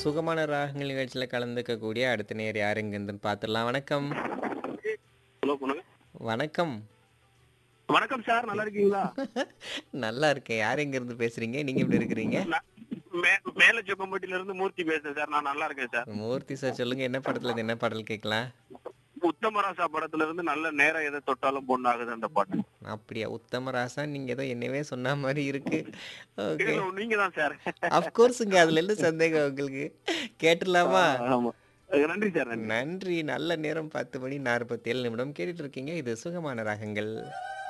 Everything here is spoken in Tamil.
சுகமான ராகங்கள் நிகழ்ச்சியில கலந்துக்கக்கூடிய அடுத்த நேர் யாருங்கன்னு பார்த்துடலாம் வணக்கம் ஹலோ பண்ணுங்க வணக்கம் வணக்கம் சார் நல்லா இருக்கீங்களா நல்லா இருக்கேன் யார் எங்க இருந்து பேசுறீங்க நீங்க எப்படி இருக்கிறீங்க நான் மே- மேல சொக்கம்பட்டியில இருந்து மூர்த்தி பேசுறேன் சார் நான் நல்லா இருக்கேன் சார் மூர்த்தி சார் சொல்லுங்க என்ன படத்துல இருந்து என்ன பாடல் கேட்கலாம் உத்தமராசா படத்துல இருந்து நல்ல நேரம் எதை தொட்டாலும் பொண்ணாகுது அந்த பாட்டு அப்படியா உத்தம ராசா நீங்க ஏதோ என்னவே சொன்ன மாதிரி இருக்கு ஓகே இல்ல, நீங்க தான் சார் அப்கோர்ஸுங்க அதுல என்ன சந்தேகம் உங்களுக்கு கேட்டுடலாமா ஆமா நன்றி சார் நன்றி நன்றி நல்ல நேரம் பத்து மணி நாற்பத்தி ஏழு நிமிடம் கேட்டுட்டு இருக்கீங்க இது சுகமான ராகங்கள்